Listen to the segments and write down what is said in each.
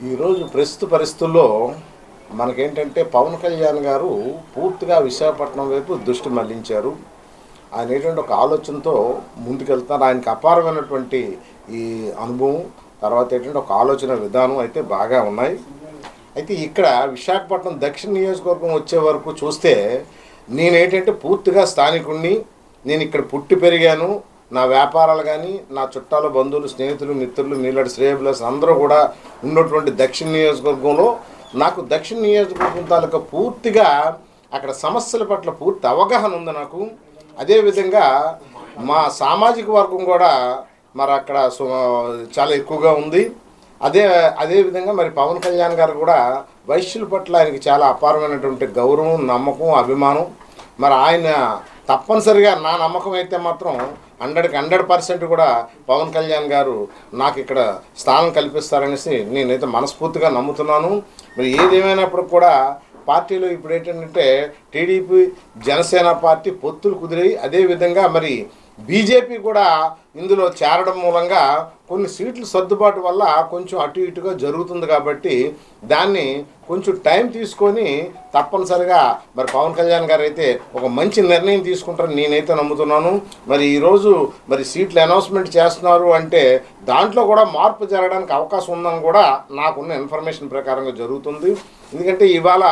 ఈరోజు ప్రస్తుత పరిస్థితుల్లో మనకేంటంటే పవన్ కళ్యాణ్ గారు పూర్తిగా విశాఖపట్నం వైపు దృష్టి మళ్లించారు ఆయన ఏంటంటే ఒక ఆలోచనతో ముందుకెళ్తున్నారు ఆయనకి అపారమైనటువంటి ఈ అనుభవం తర్వాత ఏంటంటే ఒక ఆలోచన విధానం అయితే బాగా ఉన్నాయి అయితే ఇక్కడ విశాఖపట్నం దక్షిణ నియోజకవర్గం వచ్చే వరకు చూస్తే నేనేంటంటే పూర్తిగా స్థానికుణ్ణి నేను ఇక్కడ పుట్టి పెరిగాను నా వ్యాపారాలు కానీ నా చుట్టాలు బంధువులు స్నేహితులు మిత్రులు మీలాంటి శ్రేయబులస్ అందరూ కూడా ఉన్నటువంటి దక్షిణ నియోజకవర్గంలో నాకు దక్షిణ నియోజకవర్గం తాలూకా పూర్తిగా అక్కడ సమస్యల పట్ల పూర్తి అవగాహన ఉంది నాకు అదేవిధంగా మా సామాజిక వర్గం కూడా మరి అక్కడ సు- చాలా ఎక్కువగా ఉంది అదే అదేవిధంగా మరి పవన్ కళ్యాణ్ గారు కూడా వైశ్యుల పట్ల ఆయనకి చాలా అపారమైనటువంటి గౌరవం నమ్మకం అభిమానం మరి ఆయన తప్పనిసరిగా నా నమ్మకం అయితే మాత్రం హండ్రెడ్కి హండ్రెడ్ పర్సెంట్ కూడా పవన్ కళ్యాణ్ గారు నాకు ఇక్కడ స్థానం కల్పిస్తారనేసి నేనైతే మనస్ఫూర్తిగా నమ్ముతున్నాను మరి ఏదేమైనప్పుడు కూడా పార్టీలో ఇప్పుడు ఏంటంటే టీడీపీ జనసేన పార్టీ పొత్తులు కుదిరాయి అదేవిధంగా మరి బీజేపీ కూడా ఇందులో చేరడం మూలంగా కొన్ని సీట్లు సర్దుబాటు వల్ల కొంచెం అటు ఇటుగా జరుగుతుంది కాబట్టి దాన్ని కొంచెం టైం తీసుకొని తప్పనిసరిగా మరి పవన్ కళ్యాణ్ గారు అయితే ఒక మంచి నిర్ణయం తీసుకుంటారని నేనైతే నమ్ముతున్నాను మరి ఈరోజు మరి సీట్లు అనౌన్స్మెంట్ చేస్తున్నారు అంటే దాంట్లో కూడా మార్పు జరగడానికి అవకాశం ఉందని కూడా నాకున్న ఇన్ఫర్మేషన్ ప్రకారంగా జరుగుతుంది ఎందుకంటే ఇవాళ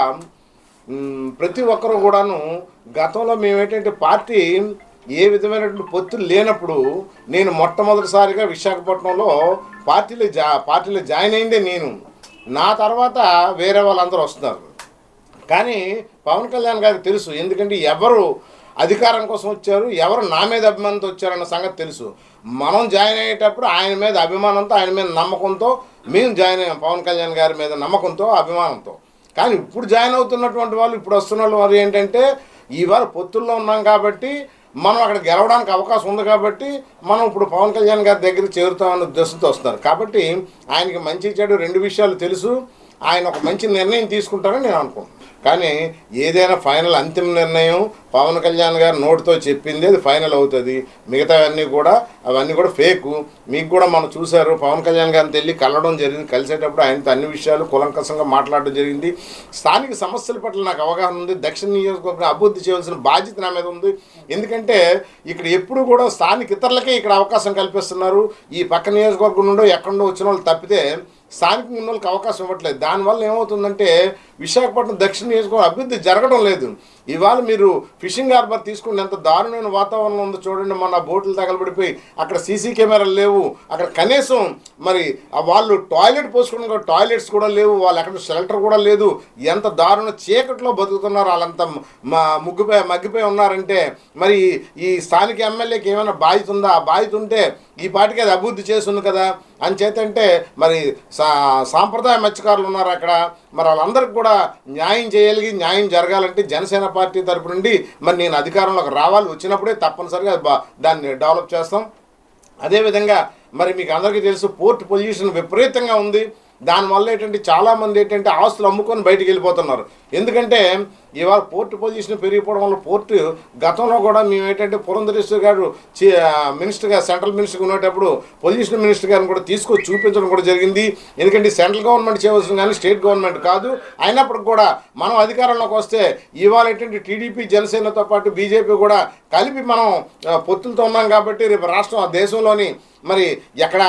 మ్, ప్రతి ఒక్కరు కూడాను గతంలో మేము ఏంటంటే పార్టీ ఏ విధమైనటువంటి పొత్తులు లేనప్పుడు నేను మొట్టమొదటిసారిగా విశాఖపట్నంలో పార్టీలో జా పార్టీలో జాయిన్ అయిందే నేను నా తర్వాత వేరే వాళ్ళందరూ వస్తున్నారు కానీ పవన్ కళ్యాణ్ గారికి తెలుసు ఎందుకంటే ఎవరు అధికారం కోసం వచ్చారు ఎవరు నా మీద అభిమానంతో వచ్చారన్న సంగతి తెలుసు మనం జాయిన్ అయ్యేటప్పుడు ఆయన మీద అభిమానంతో ఆయన మీద నమ్మకంతో మేము జాయిన్ అయ్యాం పవన్ కళ్యాణ్ గారి మీద నమ్మకంతో అభిమానంతో కానీ ఇప్పుడు జాయిన్ అవుతున్నటువంటి వాళ్ళు ఇప్పుడు వస్తున్న వాళ్ళు వారు ఏంటంటే ఇవాళ పొత్తుల్లో ఉన్నాం కాబట్టి మనం అక్కడ గెలవడానికి అవకాశం ఉంది కాబట్టి మనం ఇప్పుడు పవన్ కళ్యాణ్ గారి దగ్గరికి చేరుతామన్న ఉద్దేశంతో వస్తున్నారు కాబట్టి ఆయనకి మంచి చెడు రెండు విషయాలు తెలుసు ఆయన ఒక మంచి నిర్ణయం తీసుకుంటారని నేను అనుకుంటున్నాను కానీ ఏదైనా ఫైనల్ అంతిమ నిర్ణయం పవన్ కళ్యాణ్ గారు నోటితో చెప్పింది అది ఫైనల్ అవుతుంది మిగతావన్నీ కూడా అవన్నీ కూడా ఫేకు మీకు కూడా మనం చూశారు పవన్ కళ్యాణ్ గారిని వెళ్ళి కలవడం జరిగింది కలిసేటప్పుడు ఆయనతో అన్ని విషయాలు కులంకసంగా మాట్లాడడం జరిగింది స్థానిక సమస్యల పట్ల నాకు అవగాహన ఉంది దక్షిణ నియోజకవర్గం అభివృద్ధి చేయవలసిన బాధ్యత నా మీద ఉంది ఎందుకంటే ఇక్కడ ఎప్పుడు కూడా స్థానిక ఇతరులకే ఇక్కడ అవకాశం కల్పిస్తున్నారు ఈ పక్క నియోజకవర్గం నుండో ఎక్కడి నుండో వచ్చిన వాళ్ళు తప్పితే స్థానికంగా ఉన్న వాళ్ళకి అవకాశం ఇవ్వట్లేదు దానివల్ల ఏమవుతుందంటే విశాఖపట్నం దక్షిణ నియోజకవర్గం అభివృద్ధి జరగడం లేదు ఇవాళ మీరు ఫిషింగ్ హార్బర్ తీసుకుని ఎంత దారుణమైన వాతావరణం ఉందో చూడండి మన బోట్లు తగలబడిపోయి అక్కడ సీసీ కెమెరాలు లేవు అక్కడ కనీసం మరి ఆ వాళ్ళు టాయిలెట్ పోసుకుని కూడా టాయిలెట్స్ కూడా లేవు వాళ్ళు అక్కడ షెల్టర్ కూడా లేదు ఎంత దారుణ చీకట్లో బతుకుతున్నారు వాళ్ళంతా మా ముగ్గిపోయి మగ్గిపోయి ఉన్నారంటే మరి ఈ స్థానిక ఎమ్మెల్యేకి ఏమైనా బాధ్యత ఉందా ఆ బాధ్యత ఉంటే ఈ పాటికి అది అభివృద్ధి చేస్తుంది కదా అని చేతంటే మరి సా సాంప్రదాయ మత్స్యకారులు ఉన్నారు అక్కడ మరి వాళ్ళందరికీ కూడా న్యాయం చేయగలిగి న్యాయం జరగాలంటే జనసేన పార్టీ తరపు నుండి మరి నేను అధికారంలోకి రావాలి వచ్చినప్పుడే తప్పనిసరిగా బా- దాన్ని డెవలప్ చేస్తాం అదేవిధంగా మరి మీకు అందరికీ తెలుసు పోర్ట్ పొల్యూషన్ విపరీతంగా ఉంది దానివల్ల ఏంటంటే చాలామంది ఏంటంటే ఆస్తులు అమ్ముకొని బయటికి వెళ్ళిపోతున్నారు ఎందుకంటే ఇవాళ పోర్ట్ పొజిషన్ పెరిగిపోవడం వల్ల పోర్టు గతంలో కూడా మేము ఏంటంటే పురంధరేశ్వర్ గారు చి- మినిస్టర్గా సెంట్రల్ మినిస్టర్గా ఉండేటప్పుడు పొల్యూషన్ మినిస్టర్ గారిని కూడా తీసుకొచ్చి చూపించడం కూడా జరిగింది ఎందుకంటే సెంట్రల్ గవర్నమెంట్ చేయవలసిన కానీ స్టేట్ గవర్నమెంట్ కాదు అయినప్పటికి కూడా మనం అధికారంలోకి వస్తే ఇవాళ ఏంటంటే టీడీపీ జనసేనతో పాటు బీజేపీ కూడా కలిపి మనం ఆ, పొత్తులతో ఉన్నాం కాబట్టి రేపు రాష్ట్రం ఆ దేశంలోని మరి ఎక్కడ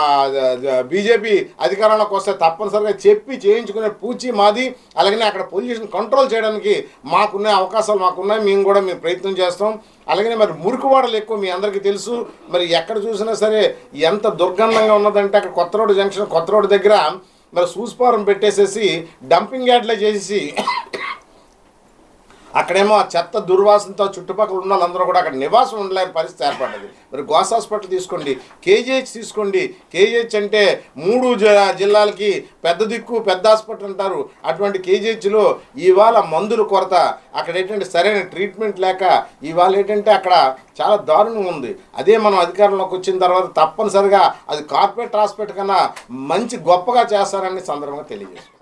బీజేపీ అధికారంలోకి వస్తే తప్పనిసరిగా చెప్పి చేయించుకునే పూచి మాది అలాగనే అక్కడ పొల్యూషన్ కంట్రోల్ చేయడానికి మాకున్న అవకాశాలు మాకున్నాయి మేము కూడా మేము ప్రయత్నం చేస్తాం అలాగనే మరి మురికివాడలు ఎక్కువ మీ అందరికీ తెలుసు మరి ఎక్కడ చూసినా సరే ఎంత దుర్గంధంగా ఉన్నదంటే అక్కడ కొత్త రోడ్డు జంక్షన్ కొత్త రోడ్డు దగ్గర మరి సూస్పారం పెట్టేసేసి డంపింగ్ యార్డ్లే చేసి అక్కడేమో ఆ చెత్త దుర్వాసనతో చుట్టుపక్కల ఉన్న వాళ్ళందరూ కూడా అక్కడ నివాసం ఉండలేని పరిస్థితి ఏర్పడ్డది మరి గోస్ హాస్పిటల్ తీసుకోండి కేజీహెచ్ తీసుకోండి కేజీహెచ్ అంటే మూడు జ- జిల్లాలకి పెద్ద దిక్కు పెద్ద హాస్పిటల్ అంటారు అటువంటి కేజీహెచ్లో ఇవాళ మందుల కొరత అక్కడ ఏంటంటే సరైన ట్రీట్మెంట్ లేక ఇవాళ ఏంటంటే అక్కడ చాలా దారుణం ఉంది అదే మనం అధికారంలోకి వచ్చిన తర్వాత తప్పనిసరిగా అది కార్పొరేట్ హాస్పిటల్ కన్నా మంచి గొప్పగా చేస్తారని సందర్భంగా తెలియజేస్తాం